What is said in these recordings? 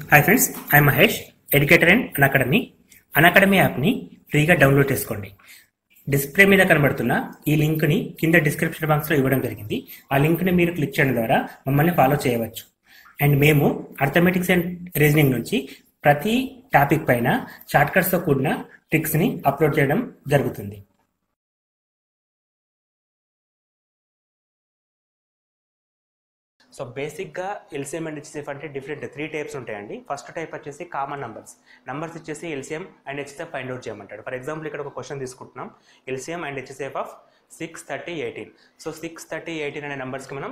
Hi friends I Mahesh educator and academy academy యాప్ని ఫ్రీగా download చేసుకోండి డిస్ప్లే మీద కనబడుతున్న ఈ లింక్ని కింద డిస్క్రిప్షన్ బాక్స్లో ఇవ్వడం జరిగింది ఆ లింక్ని మీరు క్లిక్ చేయడం ద్వారా మమ్మల్ని ఫాలో చేయవచ్చు అండ్ మేము అర్థమెటిక్స్ అండ్ రీజనింగ్ నుంచి ప్రతి టాపిక్ పైన షార్ట్కట్స్తో కూడిన ట్రిక్స్ని అప్లోడ్ చేయడం జరుగుతుంది సో బేసిక్గా ఎల్సిఎం అండ్ హెచ్సిఎఫ్ అంటే డిఫరెంట్ త్రీ టైప్స్ ఉంటాయండి ఫస్ట్ టైప్ వచ్చేసి కామన్ నంబర్స్ నంబర్స్ ఇచ్చేసి LCM and HCF find out చేయమంటాడు ఫర్ ఎగ్జాంపుల్ ఇక్కడ ఒక క్వశ్చన్ తీసుకుంటున్నాం LCM and HCF of six thirty eighteen so six thirty eighteen అనే నెంబర్స్కి మనం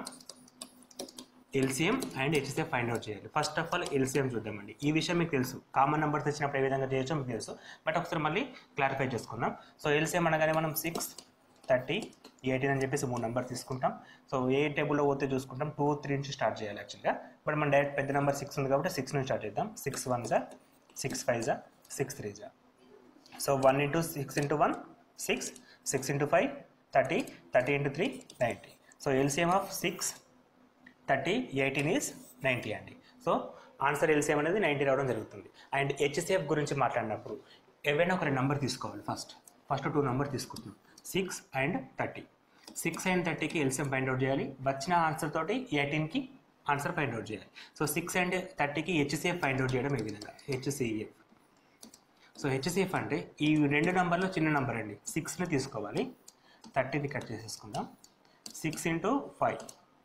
LCM and HCF find out చేయాలి ఫస్ట్ ఆఫ్ ఆల్ ఎల్సిఎం చూద్దామండి ఈ విషయం మీకు తెలుసు కామన్ నెంబర్స్ ఇచ్చినప్పుడు ఏ విధంగా చేయొచ్చో మీకు తెలుసు బట్ ఒకసారి మళ్ళీ క్లారిఫై చేసుకుందాం సో ఎల్సిఎం అనగానే మనం సిక్స్ థర్టీ ఎయిటీన్ అని చెప్పేసి మూడు నెంబర్ తీసుకుంటాం సో ఏ టేబుల్లో పోతే చూసుకుంటాం టూ త్రీ నుంచి స్టార్ట్ చేయాలి యాక్చువల్గా బట్ మన డైరెక్ట్ పెద్ద నెంబర్ సిక్స్ ఉంది కాబట్టి సిక్స్ నుంచి స్టార్ట్ చేద్దాం సిక్స్ వన్ జా సిక్స్ ఫైవ్ జా సిక్స్ త్రీ జా so one into six into one six six into five thirty thirty into three ninety so LCM of six thirty eighteen is ninety అండి so answer LCM అనేది ninety రావడం జరుగుతుంది and HCF గురించి మాట్లాడినప్పుడు ఏవైనా ఒక number తీసుకోవాలి ఫస్ట్ ఫస్ట్ టూ నెంబర్ తీసుకుంటున్నాం six and thirty six and థర్టీకి ఎల్సిఎం ఫైండ్ అవుట్ చేయాలి వచ్చిన ఆన్సర్ తోటి ఎయిటీన్కి ఆన్సర్ ఫైండ్ అవుట్ చేయాలి సో సిక్స్ అండ్ థర్టీకి హెచ్సిఎఫ్ ఫైండ్ అవుట్ చేయడం ఈ విధంగా హెచ్సిఎఫ్ సో హెచ్సిఎఫ్ అంటే ఈ రెండు నెంబర్లో చిన్న నెంబర్ అండి సిక్స్ని తీసుకోవాలి థర్టీని కట్ చేసేసుకుందాం six into five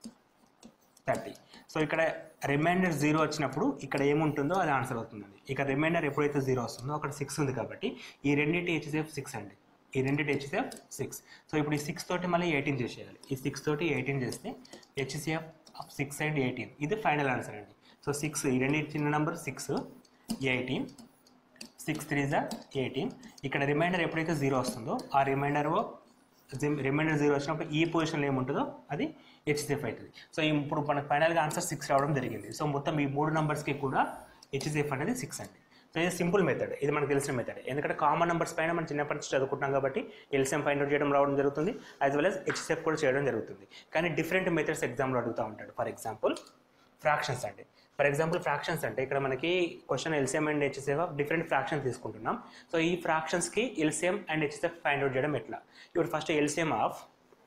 thirty so ఇక్కడ రిమైండర్ జీరో వచ్చినప్పుడు ఇక్కడ ఏముంటుందో అది ఆన్సర్ అవుతుందండి ఇక రిమైండర్ ఎప్పుడైతే జీరో వస్తుందో అక్కడ సిక్స్ ఉంది కాబట్టి ఈ రెండింటి హెచ్సిఎఫ్ సిక్స్ అండి ఈ రెండింటి హెచ్సిఎఫ్ సిక్స్ సో ఇప్పుడు ఈ సిక్స్ తోటి మళ్ళీ ఎయిటీన్ చేసేయాలి ఈ సిక్స్ తోటి ఎయిటీన్ చేస్తే HCF of six and eighteen ఇది ఫైనల్ ఆన్సర్ అండి సో సిక్స్ ఈ రెండు చిన్న number six eighteen six three జా ఎయిటీన్ ఇక్కడ రిమైండర్ ఎప్పుడైతే జీరో వస్తుందో ఆ రిమైండర్ రిమైండర్ జీరో వచ్చినప్పుడు ఈ పొజిషన్లో ఏముంటుందో అది హెచ్సిఎఫ్ అవుతుంది సో ఇప్పుడు మనకు ఫైనల్గా ఆన్సర్ సిక్స్ రావడం జరిగింది సో మొత్తం ఈ మూడు నెంబర్స్కి కూడా హెచ్సిఎఫ్ అనేది సిక్స్ అండి సో ఇది సింపుల్ మెథడ్ ఇది మనకు తెలిసిన మెథడ్ ఎందుకంటే కామన్ నెంబర్స్ పైన మనం చిన్నప్పటి నుంచి చదువుకుంటాం కాబట్టి ఎల్సిఎం ఫైండ్ అవుట్ చేయడం రావడం జరుగుతుంది యాజ్ వెల్ as హెచ్సిఎఫ్ కూడా చేయడం జరుగుతుంది కానీ డిఫరెంట్ మెథడ్స్ ఎగ్జామ్లో అడుగుతూ ఉంటాడు ఫర్ ఎగ్జాంపుల్ ఫ్రాక్షన్స్ అండి ఫర్ ఎగ్జాంపుల్ ఫ్రాక్షన్స్ అంటే ఇక్కడ మనకి question LCM and HCF different fractions తీసుకుంటున్నాం సో ఈ ఫ్రాక్షన్స్కి LCM and HCF find out చేయడం ఎట్లా ఇప్పుడు first LCM of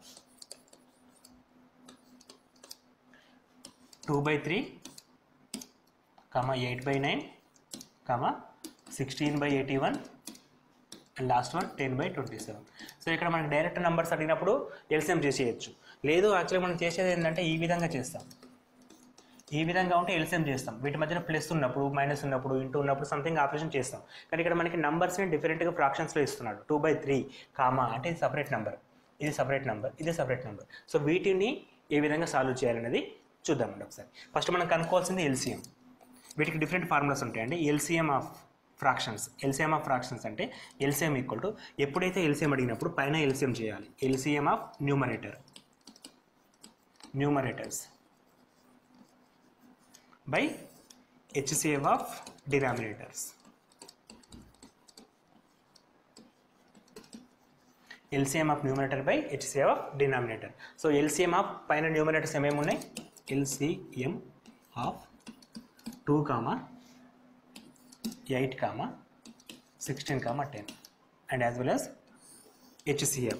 two by three comma eight by nine comma sixteen by eighty one and last one ten by twenty seven so ఇక్కడ మనకి direct numbers అడిగినప్పుడు LCM చేసేయచ్చు లేదు actually మనం చేసేది ఏంటంటే ఈ విధంగా చేస్తాం ఈ విధంగా ఉంటే ఎల్సిఎం చేస్తాం వీటి మధ్యన ప్లస్ ఉన్నప్పుడు మైనస్ ఉన్నప్పుడు ఇంటూ ఉన్నప్పుడు సంథింగ్ ఆపరేషన్ చేస్తాం కానీ ఇక్కడ మనకి నంబర్స్ని డిఫరెంట్గా ఫ్రాక్షన్స్లో ఇస్తున్నాడు టూ బై త్రీ కామా అంటే ఇది సపరేట్ నెంబర్ ఇది సపరేట్ నెంబర్ ఇది సపరేట్ నెంబర్ సో వీటిని ఏ విధంగా సాల్వ్ చేయాలనేది చూద్దామండి ఒకసారి ఫస్ట్ మనం కనుక్కోవాల్సింది ఎల్సిఎం వీటికి డిఫరెంట్ ఫార్ములాస్ ఉంటాయండి LCM of fractions LCM of fractions అంటే ఎల్సిఎం ఈక్వల్ టు ఎప్పుడైతే ఎల్సిఎం అడిగినప్పుడు పైన ఎల్సిఎం చేయాలి LCM of numerator numerators by HCF of denominators. LCM of numerator by HCF of denominator. So LCM of పైన numerators ఏమేమి ఉన్నాయి LCM of 2 comma 8 comma 16 comma 10 and as well as HCF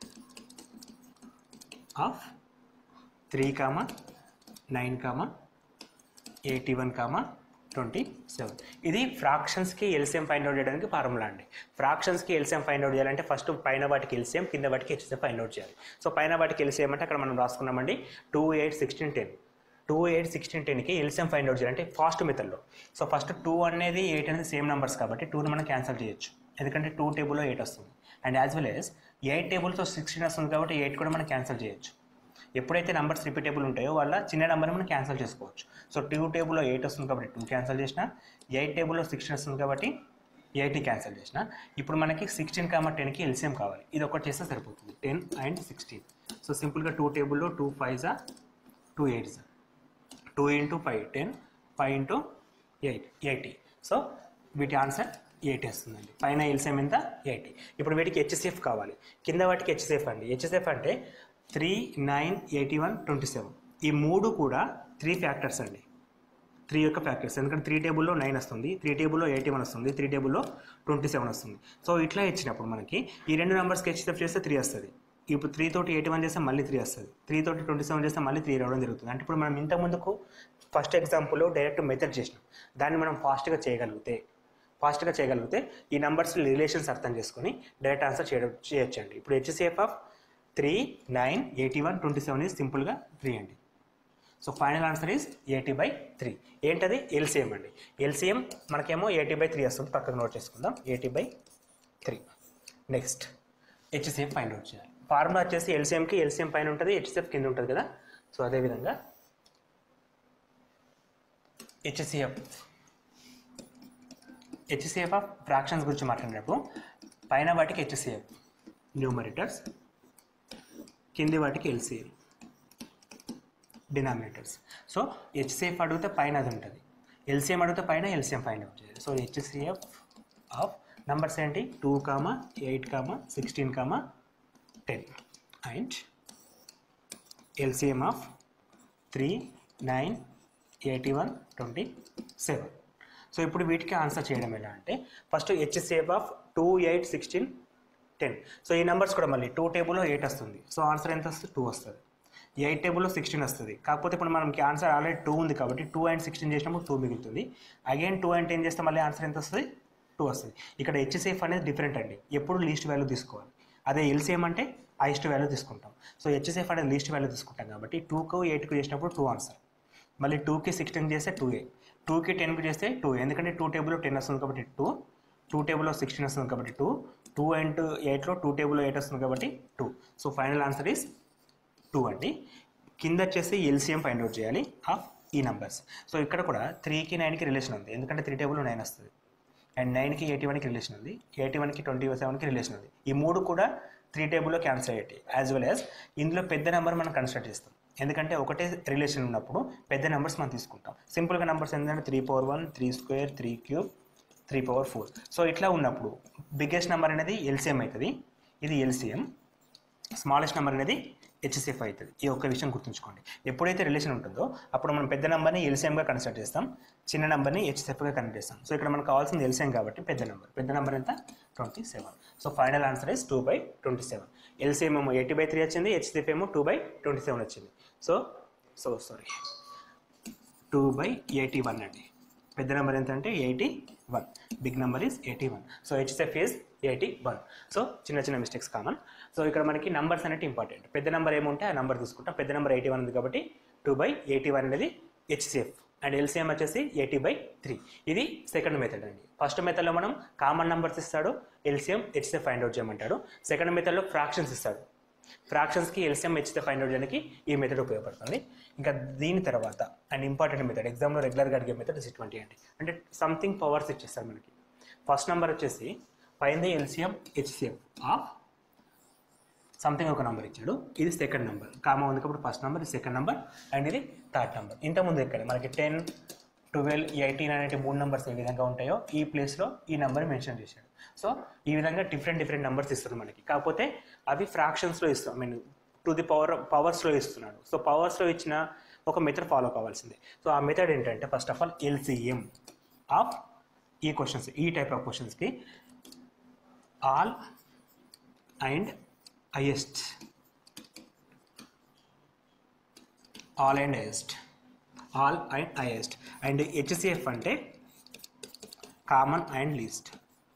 of 3 comma 9 comma eighty one comma twenty seven ఇది ఫ్రాక్షన్స్కి LCM find out చేయడానికి formula అండి ఫ్రాక్షన్స్కి LCM find out చేయాలంటే first పైన వాటికి ఎల్సిఎం కింద వాటికి హెచ్సిఎం ఫైండ్ అవుట్ చేయాలి సో పైన వాటికి ఎల్సిఎం అంటే అక్కడ మనం రాసుకున్నామండి two eight sixteen ten two eight sixteen టెన్కి ఎల్సిఎం ఫైండ్ అవుట్ చేయాలంటే ఫాస్ట్ మెథడ్లో సో ఫస్ట్ టూ అనేది ఎయిట్ అనేది సేమ్ నెంబర్స్ కాబట్టి టూని మనం క్యాన్సిల్ చేయొచ్చు ఎందుకంటే టూ టేబుల్లో ఎయిట్ వస్తుంది and as well as eight టేబుల్తో సిక్స్టీన్ వస్తుంది కాబట్టి ఎయిట్ కూడా మనం క్యాన్సిల్ చేయొచ్చు ఎప్పుడైతే నెంబర్స్ రిపీటబుల్ ఉంటాయో వాళ్ళ చిన్న నెంబర్ని మనం క్యాన్సిల్ చేసుకోవచ్చు సో టూ టేబుల్లో ఎయిట్ వస్తుంది కాబట్టి టూ క్యాన్సిల్ చేసిన ఎయిట్ టేబుల్లో సిక్స్టీన్ వస్తుంది కాబట్టి ఎయిట్ని క్యాన్సిల్ చేసిన ఇప్పుడు మనకి సిక్స్టీన్ కామా టెన్కి ఎల్సిఎం కావాలి ఇది ఒకటి చేస్తే సరిపోతుంది టెన్ అండ్ సిక్స్టీన్ సో సింపుల్గా టూ టేబుల్లో టూ ఫైవ్ జా టూ ఎయిట్ జా two into five ten five into eight eighty so వీటి ఆన్సర్ ఎయిటీ వస్తుందండి పైన ఎల్సిఎం ఎంత ఎయిటీ ఇప్పుడు వీటికి హెచ్సిఎఫ్ కావాలి కింద వాటికి హెచ్సిఎఫ్ అండి హెచ్సిఎఫ్ అంటే three nine eighty one twenty seven ఈ మూడు కూడా త్రీ ఫ్యాక్టర్స్ అండి త్రీ యొక్క ఫ్యాక్టర్స్ ఎందుకంటే త్రీ టేబుల్లో నైన్ వస్తుంది త్రీ టేబుల్లో ఎయిటీ వన్ వస్తుంది త్రీ టేబుల్లో ట్వంటీ సెవెన్ వస్తుంది సో ఇట్లా ఇచ్చినప్పుడు మనకి ఈ రెండు నెంబర్స్కి హెచ్ఎఫ్ చేస్తే త్రీ వస్తుంది ఇప్పుడు త్రీ తోటి ఎయిటీ వన్ చేస్తే మళ్ళీ త్రీ వస్తుంది త్రీ తోటి ట్వంటీ సెవెన్ చేస్తే మళ్ళీ త్రీ రావడం జరుగుతుంది అంటే ఇప్పుడు మనం ఇంత ముందుకు ఫస్ట్ ఎగ్జాంపుల్లో డైరెక్ట్ మెథడ్ చేసినాం దాన్ని మనం ఫాస్ట్గా చేయగలిగితే ఫాస్ట్గా చేయగలిగితే ఈ నెంబర్స్ రిలేషన్స్ అర్థం చేసుకొని డైరెక్ట్ ఆన్సర్ చేయడం చేయొచ్చండి ఇప్పుడు HCF of three nine eighty one twenty seven is సింపుల్గా త్రీ అండి so final answer is eighty by three ఏంటది ఎల్సిఎం అండి ఎల్సిఎం మనకేమో ఎయిటీ బై త్రీ వస్తుంది పక్కకు నోట్ చేసుకుందాం eighty by three next HCF find out చేయాలి ఫార్ములా వచ్చేసి ఎల్సిఎంకి ఎల్సిఎం పైన ఉంటుంది హెచ్సిఎఫ్ కింద ఉంటుంది కదా సో అదేవిధంగా హెచ్సిఎఫ్ హెచ్సిఎఫ్ ఆఫ్ ఫ్రాక్షన్స్ గురించి మాట్లాడినప్పుడు పైన వాటికి హెచ్సిఎఫ్ న్యూమరేటర్స్ కింది వాటికి ఎల్సిఎం డినామినేటర్స్ సో హెచ్సిఎఫ్ అడిగితే పైన అది ఉంటుంది ఎల్సిఎం అడిగితే పైన ఎల్సిఎం పైన ఉంటుంది సో హెచ్సిఎఫ్ ఆఫ్ నంబర్స్ ఏంటి two comma eight comma sixteen comma ten and LCM of three nine eighty one twenty seven so ఇప్పుడు వీటికి ఆన్సర్ చేయడం ఎలా అంటే first HCF of two eight sixteen ten so ఈ numbers కూడా మళ్ళీ two టేబుల్లో ఎయిట్ వస్తుంది సో ఆన్సర్ ఎంత వస్తుంది టూ వస్తుంది ఎయిట్ టేబుల్లో సిక్స్టీన్ వస్తుంది కాకపోతే ఇప్పుడు మనకి ఆన్సర్ ఆల్రెడీ టూ ఉంది కాబట్టి టూ అండ్ సిక్స్టీన్ చేసినప్పుడు టూ మిగులుతుంది అగైన్ టూ అండ్ టెన్ చేస్తే మళ్ళీ ఆన్సర్ ఎంత వస్తుంది టూ వస్తుంది ఇక్కడ హెచ్సిఎఫ్ అనేది డిఫరెంట్ అండి ఎప్పుడు లీస్ట్ వాల్యూ తీసుకోవాలి అదే ఎల్సిఎం అంటే హైయెస్ట్ వాల్యూ తీసుకుంటాం సో హెచ్సిఎఫ్ అనేది లీస్ట్ వాల్యూ తీసుకుంటాం కాబట్టి టూకు ఎయిట్కు చేసినప్పుడు టూ ఆన్సర్ మళ్ళీ టూకి సిక్స్టీన్ చేస్తే టూ ఏ టూకి టెన్కి చేస్తే టూ ఎందుకంటే టూ టేబుల్లో టెన్ వస్తుంది కాబట్టి టూ టూ టేబుల్లో సిక్స్టీన్ వస్తుంది కాబట్టి టూ టూ అండ్ ఎయిట్లో టూ టేబుల్లో ఎయిట్ వస్తుంది కాబట్టి two so final answer is two అండి కింద వచ్చేసి ఎల్సిఎం ఫైండ్ అవుట్ చేయాలి ఆఫ్ ఈ నంబర్స్ సో ఇక్కడ కూడా త్రీకి నైన్కి రిలేషన్ ఉంది ఎందుకంటే త్రీ టేబుల్లో నైన్ వస్తుంది అండ్ నైన్కి ఎయిటీ వన్కి రిలేషన్ ఉంది ఎయిటీ వన్కి ట్వంటీ సెవెన్కి రిలేషన్ ఉంది ఈ మూడు కూడా త్రీ టేబుల్లో క్యాన్సిల్ అయ్యేటి యాజ్ వెల్ యాజ్ ఇందులో పెద్ద నెంబర్ మనం కన్సిడర్ చేస్తాం ఎందుకంటే ఒకటే రిలేషన్ ఉన్నప్పుడు పెద్ద నెంబర్స్ మనం తీసుకుంటాం సింపుల్గా నెంబర్స్ ఏంటంటే three power one three square three cube three power four so ఇట్లా ఉన్నప్పుడు బిగ్గెస్ట్ నెంబర్ అనేది ఎల్సిఎం అవుతుంది ఇది ఎల్సిఎం స్మాలెస్ట్ నెంబర్ అనేది హెచ్సిఎఫ్ అవుతుంది ఈ ఒక్క విషయం గుర్తుంచుకోండి ఎప్పుడైతే రిలేషన్ ఉంటుందో అప్పుడు మనం పెద్ద నెంబర్ని ఎల్సిఎంగా కన్సిడర్ చేస్తాం చిన్న నెంబర్ని హెచ్సిఎఫ్గా కన్సిడర్ చేస్తాం సో ఇక్కడ మనకు కావాల్సింది ఎల్సిఎం కాబట్టి పెద్ద నెంబర్ పెద్ద నెంబర్ ఎంత twenty seven so final answer is two by twenty seven LCM ఏమో ఎయిటీ బై త్రీ వచ్చింది హెచ్సిఎఫ్ ఏమో టూ బై ట్వంటీ సెవెన్ వచ్చింది so so sorry two by eighty one అండి పెద్ద నెంబర్ ఎంత అంటే eighty one big number is eighty one so HF is eighty one so చిన్న చిన్న మిస్టేక్స్ కామన్ సో ఇక్కడ మనకి నంబర్స్ అనేవి ఇంపార్టెంట్ పెద్ద నెంబర్ ఏముంటే ఆ నెంబర్ తీసుకుంటాం పెద్ద నెంబర్ ఎయిటీ వన్ ఉంది కాబట్టి టూ బై ఎయిటీ వన్ అనేది హెచ్సిఎఫ్ అండ్ ఎల్సిఎం వచ్చేసి ఎయిటీ బై త్రీ ఇది సెకండ్ మెథడ్ అండి ఫస్ట్ మెథడ్లో మనం కామన్ నెంబర్స్ ఇస్తాడు ఎల్సిఎం హెచ్సిఎఫ్ ఫైండ్ అవుట్ చేయమంటాడు సెకండ్ మెథడ్లో ఫ్రాక్షన్స్ ఇస్తాడు ఫ్రాక్షన్స్కి ఎల్సిఎం హెచ్సిఎఫ్ ఫైండ్ అవుట్ చేయడానికి ఈ మెథడ్ ఉపయోగపడుతుంది ఇంకా దీని తర్వాత అండ్ ఇంపార్టెంట్ మెథడ్ ఎగ్జామ్లో రెగ్యులర్గా అడిగే మెథడ్ ఇస్ ఇటువంటి అండి అంటే సంథింగ్ పవర్స్ ఇచ్చేస్తారు మనకి ఫస్ట్ నెంబర్ వచ్చేసి పైన ఎల్సిఎం హెచ్సిఎం ఆఫ్ సంథింగ్ ఒక నెంబర్ ఇచ్చాడు ఇది సెకండ్ నెంబర్ కామా ఉంది కాబట్టి ఫస్ట్ నెంబర్ ఇది సెకండ్ నెంబర్ అండ్ ఇది థర్డ్ నెంబర్ ఇంతకుముందు ఇక్కడ మనకి టెన్ ట్వెల్వ్ ఎయిటీన్ అనేటి మూడు నెంబర్స్ ఏ విధంగా ఉంటాయో ఈ ప్లేస్లో ఈ నెంబర్ మెన్షన్ చేశాడు సో ఈ విధంగా డిఫరెంట్ డిఫరెంట్ నెంబర్స్ ఇస్తారు మనకి కాకపోతే అవి ఫ్రాక్షన్స్లో ఇస్తాం I mean to the power పవర్స్లో ఇస్తున్నాడు సో పవర్స్లో ఇచ్చిన ఒక మెథడ్ ఫాలో కావాల్సిందే సో ఆ మెథడ్ ఏంటంటే first of all LCM of ఈ క్వశ్చన్స్ ఈ టైప్ ఆఫ్ క్వశ్చన్స్కి all and highest all and highest all and highest and HCF అంటే కామన్ అండ్ లీస్ట్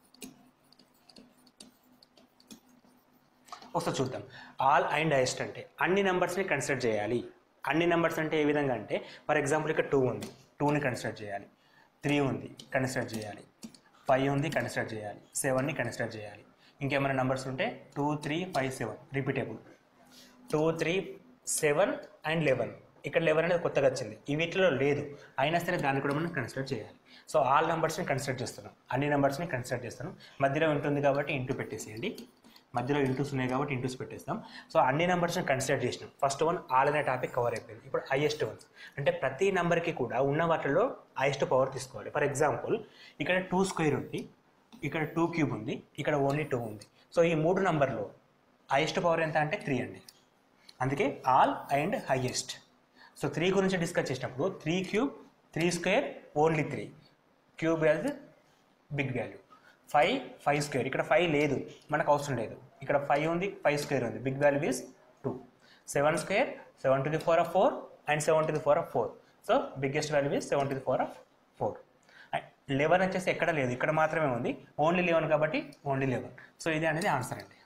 ఒకసారి చూద్దాం ఆల్ అండ్ హైయెస్ట్ అంటే అన్ని నెంబర్స్ని కన్సిడర్ చేయాలి అన్ని నెంబర్స్ అంటే ఏ విధంగా అంటే ఫర్ ఎగ్జాంపుల్ ఇక్కడ టూ ఉంది టూని కన్సిడర్ చేయాలి త్రీ ఉంది కన్సిడర్ చేయాలి ఫైవ్ ఉంది కన్సిడర్ చేయాలి సెవెన్ని కన్సిడర్ చేయాలి ఇంకేమైనా నెంబర్స్ ఉంటే two three five seven repeatable two three seven and eleven ఇక్కడ లెవెన్ అనేది కొత్తగా వచ్చింది ఈ వీటిలో లేదు అయినా సరే దాన్ని కూడా మనం కన్సిడర్ చేయాలి సో ఆల్ నెంబర్స్ని కన్సిడర్ చేస్తున్నాం అన్ని నెంబర్స్ని కన్సిడర్ చేస్తున్నాం మధ్యలో ఉంటుంది కాబట్టి ఇంటూ పెట్టేసేయండి మధ్యలో ఇంటూస్ ఉన్నాయి కాబట్టి ఇంటూస్ పెట్టేస్తాం సో అన్ని నెంబర్స్ని కన్సిడర్ చేసినాం ఫస్ట్ వన్ ఆల్ అనే టాపిక్ కవర్ అయిపోయింది ఇప్పుడు హైయెస్ట్ వన్ అంటే ప్రతి నెంబర్కి కూడా ఉన్న వాటిలో హైయెస్ట్ పవర్ తీసుకోవాలి ఫర్ ఎగ్జాంపుల్ ఇక్కడ టూ స్క్వేర్ ఉంది ఇక్కడ టూ క్యూబ్ ఉంది ఇక్కడ ఓన్లీ టూ ఉంది సో ఈ మూడు నంబర్లో హైయెస్ట్ పవర్ ఎంత అంటే త్రీ అండి అందుకే all and highest so three గురించి డిస్కస్ చేసినప్పుడు three cube three square only three cube as big value five five square ఇక్కడ ఫైవ్ లేదు మనకు అవసరం లేదు ఇక్కడ ఫైవ్ ఉంది ఫైవ్ స్క్వేర్ ఉంది big value is two seven square seven to the four of four and seven to the four of four so biggest value is seven to the four of four eleven వచ్చేసి ఎక్కడ లేదు ఇక్కడ మాత్రమే ఉంది only eleven కాబట్టి only eleven so ఇది అనేది answer అండి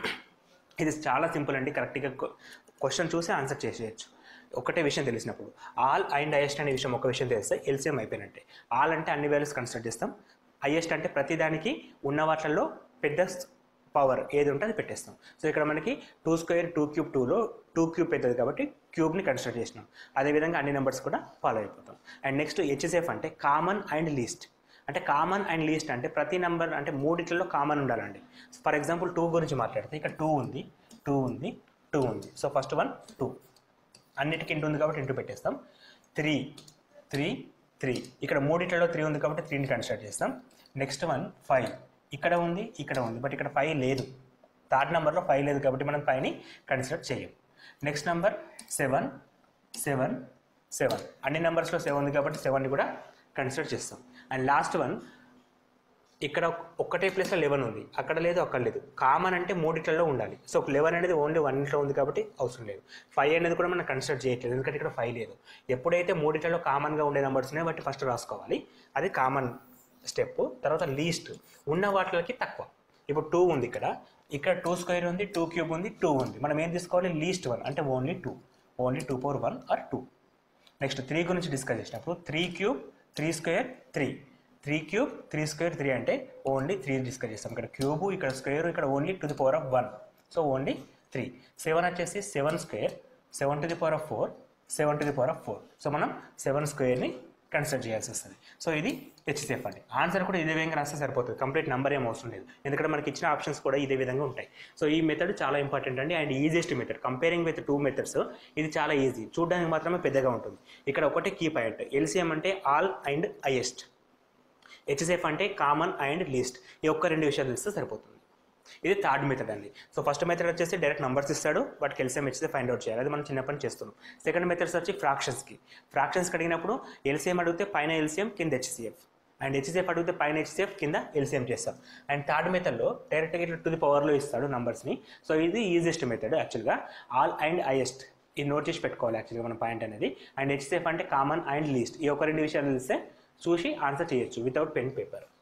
ఇది చాలా సింపుల్ అండి కరెక్ట్గా క్వశ్చన్ చూసి ఆన్సర్ చేసేయచ్చు ఒకటే విషయం తెలిసినప్పుడు ఆల్ అండ్ హైయెస్ట్ అనే విషయం ఒక విషయం తెలిస్తే ఎల్సిఎం అయిపోయినట్టే ఆల్ అంటే అన్ని వాల్యూస్ కన్సిడర్ చేస్తాం హైయెస్ట్ అంటే ప్రతిదానికి ఉన్న వాటిల్లో పెద్ద పవర్ ఏది ఉంటే అది పెట్టేస్తాం సో ఇక్కడ మనకి టూ స్క్వేర్ టూ క్యూబ్ టూలో టూ క్యూబ్ పెద్దది కాబట్టి క్యూబ్ని కన్సిడర్ చేసినాం అదేవిధంగా అన్ని నెంబర్స్ కూడా ఫాలో అయిపోతాం అండ్ నెక్స్ట్ హెచ్ఎస్ఎఫ్ అంటే కామన్ అండ్ లీస్ట్ అంటే కామన్ అండ్ లీస్ట్ అంటే ప్రతి నెంబర్ అంటే మూడిట్లలో కామన్ ఉండాలండి ఫర్ ఎగ్జాంపుల్ టూ గురించి మాట్లాడితే ఇక్కడ టూ ఉంది టూ ఉంది టూ ఉంది సో ఫస్ట్ వన్ టూ అన్నిటికీ ఇంటూ ఉంది కాబట్టి ఇంటూ పెట్టేస్తాం త్రీ త్రీ త్రీ ఇక్కడ మూడిట్లలో త్రీ ఉంది కాబట్టి త్రీని కన్సిడర్ చేస్తాం నెక్స్ట్ వన్ ఫైవ్ ఇక్కడ ఉంది ఇక్కడ ఉంది బట్ ఇక్కడ ఫైవ్ లేదు థర్డ్ నెంబర్లో ఫైవ్ లేదు కాబట్టి మనం ఫైవ్ని కన్సిడర్ చేయం next number seven seven seven అన్ని నెంబర్స్లో సెవెన్ ఉంది కాబట్టి సెవెన్ని కూడా కన్సిడర్ చేస్తాం అండ్ లాస్ట్ వన్ ఇక్కడ ఒక్కటే ప్లేస్లో లెవెన్ ఉంది అక్కడ లేదు అక్కడ లేదు కామన్ అంటే మూడిట్లలో ఉండాలి సో లెవెన్ అనేది ఓన్లీ వన్ ఇంట్లో ఉంది కాబట్టి అవసరం లేదు ఫైవ్ అనేది కూడా మనం కన్సిడర్ చేయట్లేదు ఎందుకంటే ఇక్కడ ఫైవ్ లేదు ఎప్పుడైతే మూడిట్లలో కామన్గా ఉండే నెంబర్స్ ఉన్నాయో వాటి ఫస్ట్ రాసుకోవాలి అది కామన్ స్టెప్ తర్వాత లీస్ట్ ఉన్న వాటికి తక్కువ ఇప్పుడు టూ ఉంది ఇక్కడ ఇక్కడ టూ స్క్వేర్ ఉంది టూ క్యూబ్ ఉంది టూ ఉంది మనం ఏం తీసుకోవాలి లీస్ట్ వన్ అంటే only two only two power one or two next three గురించి డిస్కస్ చేసినప్పుడు three cube three square three three cube three square three అంటే ఓన్లీ త్రీ డిస్కస్ చేస్తాం ఇక్కడ క్యూబ్ ఇక్కడ స్క్వేర్ ఇక్కడ only to the power of one so only three seven వచ్చేసి seven square seven to the power of four seven to the power of four so మనం seven స్క్వేర్ని consider చేయాల్సి వస్తుంది so ఇది హెచ్సిఎఫ్ అండి answer కూడా ఇదే విధంగా రాస్తే సరిపోతుంది కంప్లీట్ నెంబర్ ఏం అవసరం లేదు ఎందుకంటే మనకి ఇచ్చిన ఆప్షన్స్ కూడా ఇదే విధంగా ఉంటాయి సో ఈ మెథడ్ చాలా ఇంపార్టెంట్ అండి and easiest method comparing with two methods ఇది చాలా ఈజీ చూడడానికి మాత్రమే పెద్దగా ఉంటుంది ఇక్కడ ఒకటే కీ పాయింట్ ఎల్సిఎం అంటే ఆల్ అండ్ హైయెస్ట్ హెచ్సిఎఫ్ అంటే కామన్ అండ్ లీస్ట్ ఈ ఒక్క రెండు విషయాలు తెలిస్తే సరిపోతుంది ఇది థర్డ్ మెథడ్ అండి సో ఫస్ట్ మెథడ్ వచ్చేసి డైరెక్ట్ నంబర్స్ ఇస్తాడు వాటికి ఎల్సిఎం హెచ్సిఎఫ్ ఫైండ్ అవుట్ చేయాలి అది మనం చిన్నప్పటి నుంచి చేస్తున్నాం సెకండ్ మెథడ్స్ వచ్చి ఫ్రాక్షన్స్కి ఫ్రాక్షన్స్కి అడిగినప్పుడు ఎల్సిఎం అడిగితే పైన ఎల్సిఎం కింద హెచ్సిఎఫ్ అండ్ హెచ్సిఎఫ్ అడిగితే పైన హెచ్సిఎఫ్ కింద ఎల్సిఎం చేస్తాం అండ్ థర్డ్ మెథడ్లో డైరెక్ట్గా ఇట్లా టు ది పవర్లో ఇస్తాడు నంబర్స్ని సో ఇది ఈజియెస్ట్ మెథడ్ యాక్చువల్గా ఆల్ అండ్ హైయెస్ట్ ఇది నోట్ చేసి పెట్టుకోవాలి యాక్చువల్గా మన పాయింట్ అనేది అండ్ హెచ్సిఎఫ్ అంటే కామన్ అండ్ లీస్ట్ ఈ ఒక రెండు విషయాలు తెలిస్తే చూసి ఆన్సర్ చేయొచ్చు వితౌట్ పెన్ పేపర్